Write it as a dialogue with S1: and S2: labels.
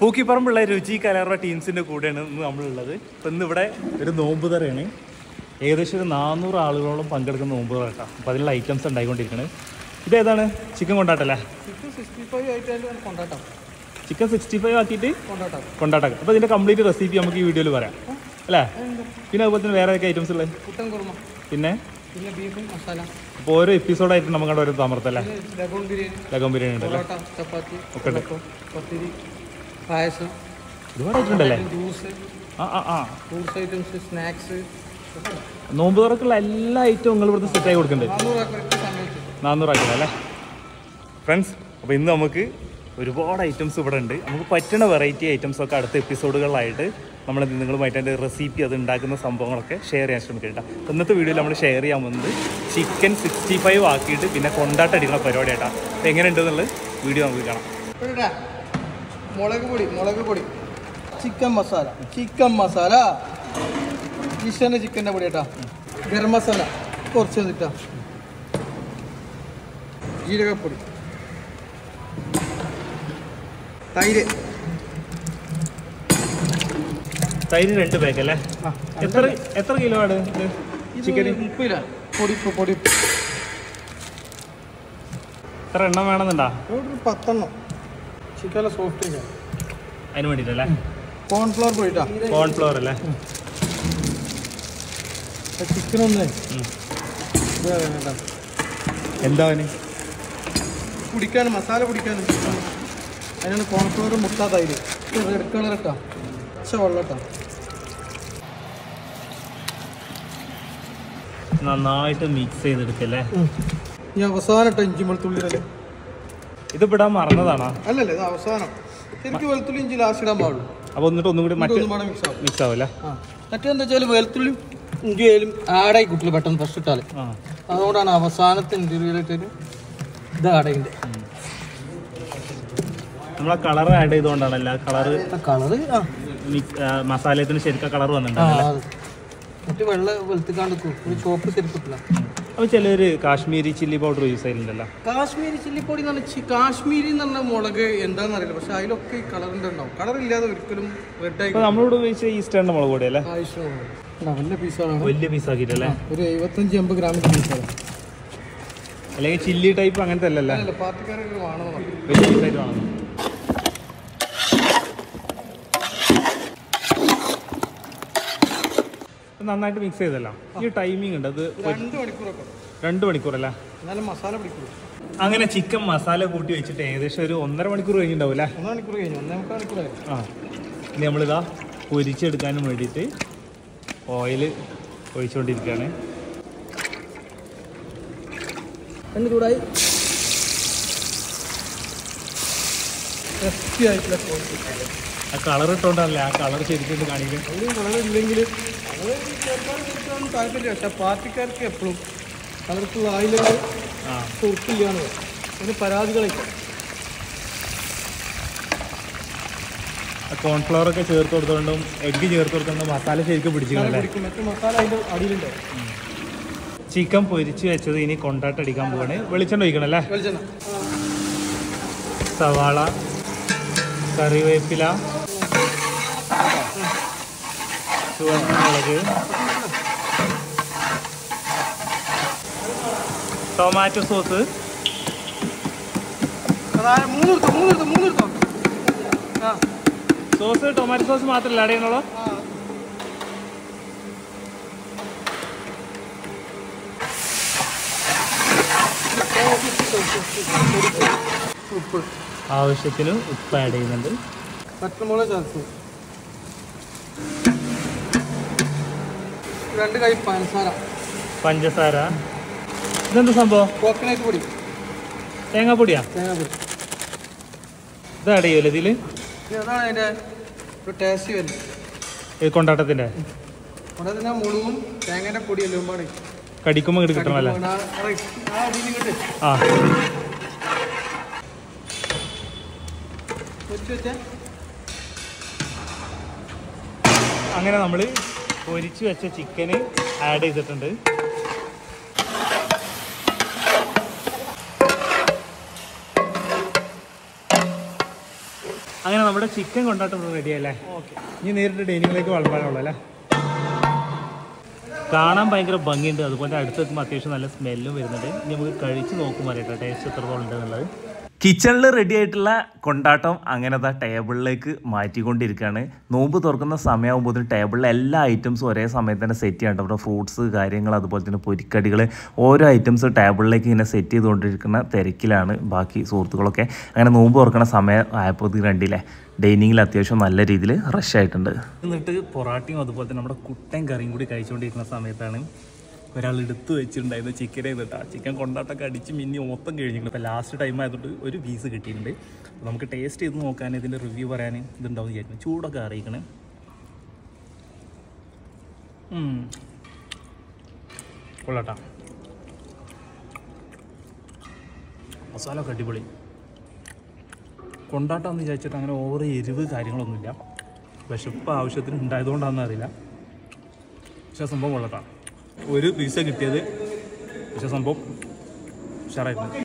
S1: പൂക്കിപ്പറമ്പുള്ള രുചി കലർവ ടീംസിന്റെ കൂടെയാണ് ഇന്ന് നമ്മളുള്ളത് ഇപ്പം ഇന്ന് ഇവിടെ ഒരു നോമ്പ് തറയാണ് ഏകദേശം ഒരു നാനൂറ് ആളുകളോളം പങ്കെടുക്കുന്ന നോമ്പ് തറ കേട്ടോ അപ്പം അതിലുള്ള ഐറ്റംസ് ഉണ്ടായിക്കൊണ്ടിരിക്കുന്നത് ഇതേതാണ് ചിക്കൻ കൊണ്ടാട്ടല്ലേ
S2: ചിക്കൻ സിക്സ്റ്റി ഫൈവ് ആയിട്ട് കൊണ്ടാട്ടം
S1: ചിക്കൻ സിക്സ്റ്റി ഫൈവ് ആക്കിയിട്ട്
S2: കൊണ്ടാട്ടം
S1: കൊണ്ടാട്ടം അപ്പോൾ ഇതിന്റെ കംപ്ലീറ്റ് റെസിപ്പി നമുക്ക് ഈ വീഡിയോയിൽ പറയാം അല്ലേ പിന്നെ അതുപോലെ തന്നെ വേറെ ഏതൊക്കെ ഐറ്റംസ് ഉള്ളത്
S2: പുട്ടൻ കുറുമ
S1: പിന്നെ
S2: പിന്നെ ബീഫും മസാല
S1: അപ്പോൾ ഓരോ എപ്പിസോഡായിട്ട് നമുക്ക് അവിടെ ഒരു അമർത്തല്ലേ
S2: പിന്നെ ലഗോൺ ബിരിയാണി
S1: ലഗം ബിരിയാണി ഉണ്ടല്ലേ
S2: പൊറോട്ട ചപ്പാത്തി
S1: ഒക്കെ ഉണ്ട്.
S2: അപ്പം, പത്തിരി പായസം
S1: ഒരുപാട് ഐറ്റം ഉണ്ടല്ലേ
S2: ജ്യൂസ്
S1: ആ ആ ആ
S2: ഫ്രൂട്ട്സ് ഐറ്റംസ് സ്നാക്സ്
S1: നോമ്പ് തുറക്കുള്ള എല്ലാ ഐറ്റവും നിങ്ങൾ ഇവിടുന്ന് സെറ്റായി കൊടുക്കുന്നുണ്ട്
S2: നാനൂറ് കറക്റ്റ് സമയത്ത്
S1: നാനൂറാക്കില്ല അല്ലേ ഫ്രണ്ട്സ് അപ്പോൾ ഇന്ന് നമുക്ക് ഒരുപാട് ഐറ്റംസ് ഇവിടെ ഉണ്ട് നമുക്ക് പറ്റുന്ന വെറൈറ്റി ഐറ്റംസ് ഒക്കെ അടുത്ത എപ്പിസോഡുകളിലായിട്ട് നമ്മൾ നിങ്ങളുമായിട്ട് അതിൻ്റെ റെസിപ്പി അത് ഉണ്ടാക്കുന്ന സംഭവങ്ങളൊക്കെ ഷെയർ ചെയ്യാൻ ശ്രമിക്കട്ടോ ഇന്നത്തെ വീഡിയോയിൽ നമ്മൾ ഷെയർ ചെയ്യാൻ പോകുന്നത് ചിക്കൻ സിക്സ്റ്റി ഫൈവ് ആക്കിയിട്ട് പിന്നെ കൊണ്ടാട്ടടിക്കുന്ന പരിപാടി ആയിട്ടാ അപ്പോൾ എങ്ങനെയുണ്ടെന്നുള്ളത് വീഡിയോ നമുക്ക് കാണാം
S2: ഇപ്പോഴാ മുളക് പൊടി മുളക് പൊടി ചിക്കൻ മസാല ചിക്കൻ മസാല ഈശ്വരൻ്റെ ചിക്കൻ്റെ പൊടി കേട്ടാ ഗരം മസാല കുറച്ച് വന്നിട്ടാ ജീരകപ്പൊടി തൈര്
S1: തൈര് രണ്ട് പാക്ക് അല്ലേ എത്ര എത്ര കിലോ ആണ് ഇത് ചിക്കൻ
S2: മുപ്പില്ല പൊടി പൊടി
S1: എത്ര എണ്ണം വേണമെന്നുണ്ടാ
S2: ഒരു പത്തെണ്ണം ചിക്കൻ സോഫ്റ്റ് ചെയ്യാം
S1: അതിന് വേണ്ടിയിട്ടല്ലേ
S2: കോൺഫ്ലവർ പൊടിട്ടാ
S1: കോൺഫ്ലോർ അല്ലേ
S2: ചിക്കൻ ഒന്ന്
S1: ഉം.
S2: ഇത് വേണ്ട
S1: എന്താ അവന്
S2: കുടിക്കാൻ മസാല കുടിക്കാൻ അതിനാണ് കോൺഫ്ലവർ മുട്ട തൈര് റെഡ് കളർ ഇട്ടാ പച്ച വെള്ളം ഇട്ടാ
S1: നന്നായിട്ട് മിക്സ് ചെയ്തെടുക്കല്ലേ
S2: ഈ അവസാനം ഇട്ട ഇഞ്ചി വെളുത്തുള്ളി ഇടല്
S1: ഇത് ഇടാൻ മറന്നതാണോ
S2: അല്ലല്ലേ ഇത് അവസാനം എനിക്ക് വെളുത്തുള്ളി ഇഞ്ചി ലാസ്റ്റ് ഇടാൻ പാടുള്ളൂ
S1: അപ്പൊ എന്നിട്ട് ഒന്നും കൂടി മറ്റേ
S2: ഒന്നും പാടെ മിക്സ് ആവും
S1: മിക്സ് ആവല്ലേ
S2: ആ മറ്റേന്താ വെച്ചാൽ വെളുത്തുള്ളി ഇഞ്ചി ആയാലും ആഡായി കുട്ടില്ല പെട്ടെന്ന് ഫസ്റ്റ് ഇട്ടാൽ
S1: ആ
S2: അതുകൊണ്ടാണ് അവസാനത്തെ ഇഞ്ചിയിലിട്ട് ഇത് ആടയുണ്ട്
S1: നമ്മളെ കളർ ആഡ് ചെയ്തുകൊണ്ടാണല്ല കളറ്
S2: കളറ് ആ
S1: മസാലത്തിന് ശരിക്കും കളർ
S2: ആ,
S1: വന്നിട്ടുണ്ടല്ലേ
S2: അത്. മറ്റേ വെള്ള വെളുത്തിക്കാണ്ട് നിൽക്കും ഒരു ചോപ്പ് ശരിക്കിട്ടില്ല
S1: അപ്പൊ ചിലര് കാശ്മീരി ചില്ലി പൗഡർ യൂസ് ചെയ്യുന്നുണ്ടല്ലോ
S2: കാശ്മീരി ചില്ലി പൊടി എന്ന് പറഞ്ഞാൽ കാശ്മീരി എന്ന് പറഞ്ഞ മുളക് എന്താണെന്ന് അറിയില്ല പക്ഷെ അതിലൊക്കെ ഈ കളറിൻ്റെ ഉണ്ടാവും കളർ ഇല്ലാതെ ഒരിക്കലും റെഡായി
S1: അപ്പൊ നമ്മളിവിടെ ഉപയോഗിച്ച ഈസ്റ്റേണിന്റെ മുളക് പൊടി അല്ലേ
S2: ആവശ്യമാണ് വലിയ പീസാണ്
S1: വലിയ പീസ് ആക്കിയിട്ടല്ലേ
S2: ഒരു എഴുപത്തഞ്ച് എൺപത് ഗ്രാമിൻ്റെ പീസാണ്
S1: അല്ലെങ്കിൽ ചില്ലി ടൈപ്പ് അങ്ങനത്തെ അല്ലല്ലേ
S2: അല്ല പാർട്ടിക്കാരൊക്കെ വേണമെന്ന്
S1: വലിയ പീസായിട്ട് വേണം ഇത് നന്നായിട്ട് മിക്സ് ചെയ്തല്ലോ ഈ ടൈമിംഗ് ഉണ്ട് അത്
S2: രണ്ട് മണിക്കൂറൊക്കെ
S1: രണ്ട് മണിക്കൂറല്ലേ
S2: എന്നാലും മസാല പിടിക്കുള്ളൂ
S1: അങ്ങനെ ചിക്കൻ മസാല കൂട്ടി വെച്ചിട്ട് ഏകദേശം ഒരു ഒന്നര മണിക്കൂർ കഴിഞ്ഞിട്ടുണ്ടാവും അല്ലേ
S2: ഒന്നര മണിക്കൂർ കഴിഞ്ഞു ഒന്നേ മുക്കാൽ മണിക്കൂറായി
S1: ആ ഇനി നമ്മളിതാ പൊരിച്ചെടുക്കാനും വേണ്ടിയിട്ട് ഓയിൽ ഒഴിച്ചുകൊണ്ടിരിക്കുകയാണ്
S2: രണ്ട് ചൂടായി ക്രിസ്പി ആയിട്ടുള്ള കോഴി
S1: ആ കളർ ഇട്ടുകൊണ്ടല്ലേ ആ കളർ ശരിക്കും കാണിക്കും
S2: അതിലും കളർ ഇല്ലെങ്കിൽ കളർ ചേർക്കാൻ ചേർക്കാൻ താല്പര്യമില്ല പക്ഷെ പാർട്ടിക്കാർക്ക് എപ്പോഴും കളർഫുൾ ആയില്ലെങ്കിൽ
S1: ആ
S2: സുഹൃത്തില്ലാന്ന് അതിന് പരാതികളൊക്കെ
S1: കോൺഫ്ലവർ ഒക്കെ ചേർത്ത് കൊടുത്തോണ്ടും എഗ്ഗ് ചേർത്ത് കൊടുത്തോണ്ടും മസാല ശരിക്കും പിടിച്ചില്ലേ
S2: പിടിക്കും മറ്റു മസാല അതിൻ്റെ അടിയിലുണ്ടാവും
S1: ചിക്കൻ പൊരിച്ച് വെച്ചത് ഇനി കൊണ്ടാട്ടടിക്കാൻ പോവാണ് വെളിച്ചെണ്ണ ഒഴിക്കണം അല്ലേ
S2: വെളിച്ചെണ്ണ
S1: സവാള കറിവേപ്പില ചുവന്ന മുളക് ടൊമാറ്റോ സോസ്
S2: അതായത് മൂന്ന് എടുത്തോ മൂന്ന് എടുത്തോ മൂന്ന് എടുത്തോ ആ
S1: സോസ് ടൊമാറ്റോ സോസ് മാത്രമല്ല ആഡ് ചെയ്യണുള്ളൂ
S2: ആ ഉപ്പ്
S1: ആവശ്യത്തിന് ഉപ്പ് ആഡ് ചെയ്യുന്നുണ്ട്
S2: പച്ചമുളക് ചേർത്ത് രണ്ട് കൈ പഞ്ചസാര
S1: പഞ്ചസാര ഇതെന്താ സംഭവം
S2: കോക്കനട്ട് പൊടി
S1: തേങ്ങാപ്പൊടിയാ
S2: തേങ്ങാപ്പൊടി
S1: ഇത് ആഡ് ചെയ്യുമല്ലോ ഇതിൽ
S2: ഇനി അതാണ് അതിൻ്റെ ഒരു ടേസ്റ്റ് വരുന്നത്
S1: ഇത് കൊണ്ടാട്ടത്തിൻ്റെ
S2: അവിടെ തന്നെ മുളകും തേങ്ങേൻ്റെ പൊടി എല്ലാം പാടി
S1: കടിക്കുമ്പോൾ ഇങ്ങോട്ട് കിട്ടണമല്ലേ
S2: ആ അടിയിൽ ഇങ്ങോട്ട്
S1: ആ
S2: വെച്ച് വെച്ചേ
S1: അങ്ങനെ നമ്മൾ പൊരിച്ച് വെച്ച ചിക്കന് ആഡ് ചെയ്തിട്ടുണ്ട് അങ്ങനെ നമ്മൾ നമ്മുടെ ചിക്കൻ കൊണ്ടാട്ടം റെഡി അല്ലേ
S2: ഓക്കെ
S1: ഇനി നേരിട്ട് ഡൈനിങ്ങിലേക്ക് വളർത്താനുള്ളൂ അല്ലേ കാണാൻ ഭയങ്കര ഭംഗിയുണ്ട് അതുപോലെ അടുത്തെത്തുമ്പോൾ അത്യാവശ്യം നല്ല സ്മെല്ലും വരുന്നുണ്ട് ഇനി നമുക്ക് കഴിച്ച് നോക്കും അറിയട്ടെ ടേസ്റ്റ് എത്രത്തോളം ഉണ്ട് എന്നുള്ളത് കിച്ചണിൽ റെഡി ആയിട്ടുള്ള കൊണ്ടാട്ടം അങ്ങനത്തെ ടേബിളിലേക്ക് മാറ്റിക്കൊണ്ടിരിക്കുകയാണ് നോമ്പ് തുറക്കുന്ന സമയമാകുമ്പോൾ ടേബിളിലെ എല്ലാ ഐറ്റംസും ഒരേ സമയത്ത് തന്നെ സെറ്റ് ചെയ്യണ്ട അവിടെ ഫ്രൂട്ട്സ് കാര്യങ്ങൾ അതുപോലെ തന്നെ പൊരിക്കടികൾ ഓരോ ഐറ്റംസ് ടേബിളിലേക്ക് ഇങ്ങനെ സെറ്റ് ചെയ്തുകൊണ്ടിരിക്കുന്ന തിരക്കിലാണ് ബാക്കി സുഹൃത്തുക്കളൊക്കെ അങ്ങനെ നോമ്പ് തുറക്കുന്ന സമയം ആയപ്പോൾ കണ്ടില്ലേ ഡൈനിങ്ങിൽ അത്യാവശ്യം നല്ല രീതിയിൽ റഷ് ആയിട്ടുണ്ട് എന്നിട്ട് പൊറാട്ടയും അതുപോലെ തന്നെ നമ്മുടെ കുട്ടൻ കറിയും കൂടി കഴിച്ചുകൊണ്ടിരിക്കുന്ന സമയത്താണ് ഒരാൾ എടുത്തു വെച്ചിട്ടുണ്ടായിരുന്നു ചിക്കൻ ചെയ്തിട്ടാ ചിക്കൻ കൊണ്ടാട്ടൊക്കെ അടിച്ച് മിന്നി മൊത്തം കഴിഞ്ഞിട്ടുണ്ട് ഇപ്പോൾ ലാസ്റ്റ് ടൈം ആയതുകൊണ്ട് ഒരു പീസ് കിട്ടിയിട്ടുണ്ട് അപ്പോൾ നമുക്ക് ടേസ്റ്റ് ചെയ്ത് നോക്കാൻ ഇതിൻ്റെ റിവ്യൂ പറയാൻ ഇതുണ്ടാവും വിചാരിക്കുന്നു ചൂടൊക്കെ അറിയിക്കണേ ഉം. കൊള്ളാട്ടാ മസാല ഒക്കെ അടിപൊളി കൊണ്ടാട്ടമെന്ന് വിചാരിച്ചിട്ട് അങ്ങനെ ഓവർ എരിവ് കാര്യങ്ങളൊന്നുമില്ല വിശപ്പ് ആവശ്യത്തിന് ഉണ്ടായതുകൊണ്ടാണെന്ന് അറിയില്ല പക്ഷേ സംഭവം കൊള്ളട്ടാ ഒരു പീസ കിട്ടിയത് പക്ഷേ സംഭവം ഉഷാറായിരുന്നു